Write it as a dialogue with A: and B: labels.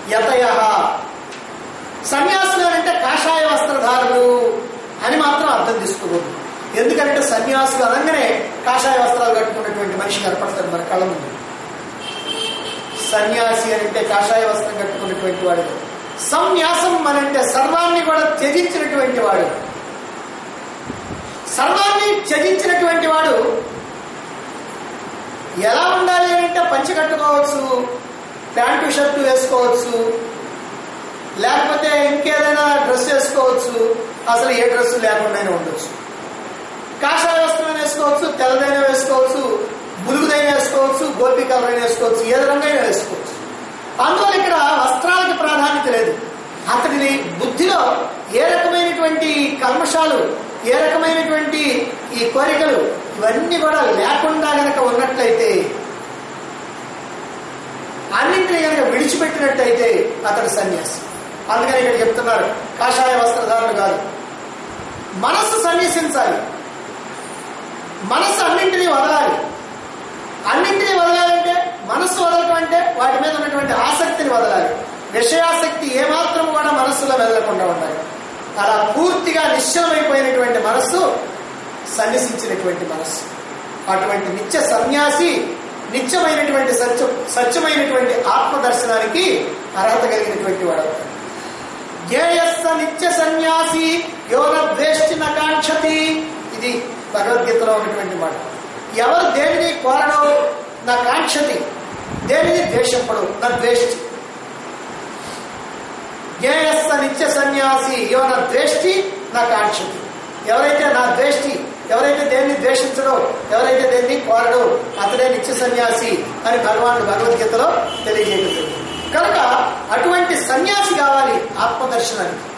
A: యతయ సన్యాసులు అంటే కాషాయ వస్త్రధారులు అని మాత్రం అర్థం తీసుకోకూడదు ఎందుకంటే సన్యాసులు అనగానే కాషాయ వస్త్రాలు కట్టుకున్నటువంటి మనిషి కనపడతాడు మన కళ్ళ ముందు సన్యాసి అంటే కాషాయ వస్త్రం కట్టుకున్నటువంటి వాడు సంన్యాసం అనంటే సర్వాన్ని కూడా త్యజించినటువంటి వాడు సర్వాన్ని త్యజించినటువంటి వాడు ఎలా ఉండాలి అంటే పంచి కట్టుకోవచ్చు ప్యాంటు షర్టు వేసుకోవచ్చు లేకపోతే ఇంకేదైనా డ్రెస్ వేసుకోవచ్చు అసలు ఏ డ్రెస్ లేకుండానే ఉండొచ్చు కాషాయ వస్త్రం వేసుకోవచ్చు తెల్లదైన వేసుకోవచ్చు బులుగుదైన వేసుకోవచ్చు గోపి కలరైన వేసుకోవచ్చు ఏ రంగైనా వేసుకోవచ్చు అందువల్ల ఇక్కడ వస్త్రాలకు ప్రాధాన్యత లేదు అతడిని బుద్ధిలో ఏ రకమైనటువంటి కల్మషాలు ఏ రకమైనటువంటి ఈ కోరికలు ఇవన్నీ కూడా లేకుండా గనక ఉన్నట్లయితే అన్నింటినీ కనుక విడిచిపెట్టినట్టయితే అతడు సన్యాసి అందుకని ఇక్కడ చెప్తున్నారు కాషాయ వస్త్రధారులు కాదు మనస్సు సన్యసించాలి మనస్సు అన్నింటినీ వదలాలి అన్నింటినీ వదలాలంటే మనస్సు వదలటం అంటే వాటి మీద ఉన్నటువంటి ఆసక్తిని వదలాలి విషయాసక్తి ఏమాత్రం కూడా మనస్సులో మెదలకుండా ఉండాలి అలా పూర్తిగా నిశ్చలమైపోయినటువంటి మనస్సు సన్యసించినటువంటి మనస్సు అటువంటి నిత్య సన్యాసి నిత్యమైనటువంటి సత్యం సత్యమైనటువంటి ఆత్మదర్శనానికి అర్హత కలిగినటువంటి వాడు జ్ఞేయస్స నిత్య సన్యాసి యోన ద్వేష్టి నకాంక్షతి ఇది భగవద్గీతలో ఉన్నటువంటి మాట ఎవరు దేనిని కోరడో నా కాంక్షతి దేనిని ద్వేషపడు నా ద్వేష్టి జ్ఞేయస్స నిత్య సన్యాసి యోన ద్వేష్టి నా కాంక్షతి ఎవరైతే నా ద్వేష్టి ఎవరైతే దేన్ని ద్వేషించడో ఎవరైతే దేన్ని కోరడో అతడే నిత్య సన్యాసి అని భగవానుడు భగవద్గీతలో తెలియజేయగలుగుతుంది కనుక అటువంటి సన్యాసి కావాలి ఆత్మదర్శనానికి